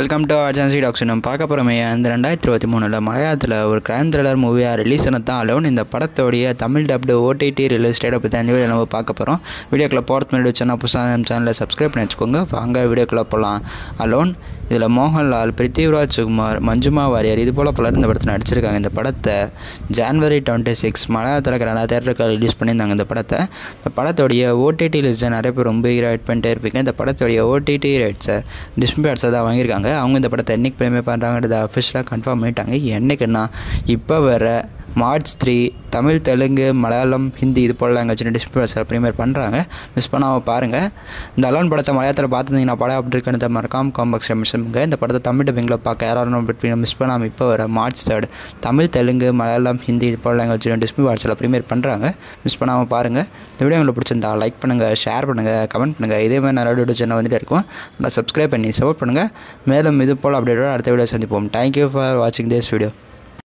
welcome to urgency tax நம்ம பார்க்க போகிறோமே அந்த ரெண்டாயிரத்தி இருபத்தி மூணில் மலையாளத்தில் ஒரு கிரைம் த்ரில்லர் மூவியாக ரிலீஸ் தான் அலோன் இந்த படத்தோடைய தமிழ் டப்டு ஓடிடி ரிலீஸ் டேட்டை பற்றி அந்த வீடியோ நம்ம பார்க்க போகிறோம் வீடியோக்குள்ளே போகிறது முன்னாடி வச்சா புதுசாக நம்ம சேனலில் சப்ஸ்கிரைப் பண்ணி வச்சுக்கோங்க வாங்க வீடியோக்குள்ளே போகலாம் அலோன் இதில் மோகன்லால் பிருத்திவிராஜ் சுகுமார் மஞ்சுமா வாரியர் இது போல் பலர் இந்த படத்தில் நடிச்சிருக்காங்க இந்த படத்தை ஜான்வரி டுவெண்ட்டி சிக்ஸ் மலையாளத்தில் இருக்கிற நிறைய தேட்டருக்கு ரிலீஸ் பண்ணியிருந்தாங்க இந்த படத்தை இந்த படத்தோடைய ஓடிடி ரிலீஸை நிறைய பேர் ரொம்ப ஈராக வெயிட் பண்ணிட்டே இருப்பீங்க இந்த படத்தோடைய ஓடிடி ரைட்ஸை டிஸ்பிளே ஆர்ட்ஸை தான் வாங்கியிருக்காங்க அவங்க இந்த படத்தை என்னைக்கு ப்ரீமியர் பண்ணுறாங்கன்றத அஃபிஷியலாக கன்ஃபார்ம் பண்ணிட்டாங்க என்னைக்குன்னா இப்போ வர மார்ச் த்ரீ தமிழ் தெலுங்கு மலையாளம் ஹிந்தி இது போல் லாங்குவேஜ் டிஸ்பிளே ப்ரீமியர் பண்ணுறாங்க மிஸ் பண்ணாமல் பாருங்கள் இந்த அலோன் படத்தை மலையாளத்தில் பார்த்துருந்தீங்கன்னா படம் அப்படி இருக்கிறத மறக்காம காம்பாக்ஸ் மிஸ்ஸுங்க இந்த படத்தை தமிழ் டப்பிங்கில் பார்க்க யாரும் மிஸ் பண்ணாமல் இப்போ வர மார்ச் தேர்ட் தமிழ் தெலுங்கு மலையாளம் ஹிந்தி இது போல் லாங்குவேஜ் டிஸ்பிளே வாட்ஸில் ப்ரீமியர் பண்ணுறாங்க மிஸ் பண்ணாமல் பாருங்கள் இந்த வீடியோ உங்களுக்கு பிடிச்சிருந்தா லைக் பண்ணுங்கள் ஷேர் பண்ணுங்கள் கமெண்ட் பண்ணுங்கள் இதே மாதிரி நிறைய வீடியோ சேனல் வந்துட்டு இருக்கும் நல்லா சப்ஸ்கிரைப் பண்ணி சப்போர்ட் பண்ணுங்கள் மேலும் இது போல் அப்டேட்டோட அடுத்த வீடியோ சந்திப்போம் தேங்க்யூ ஃபார் வாட்சிங் திஸ் வீடியோ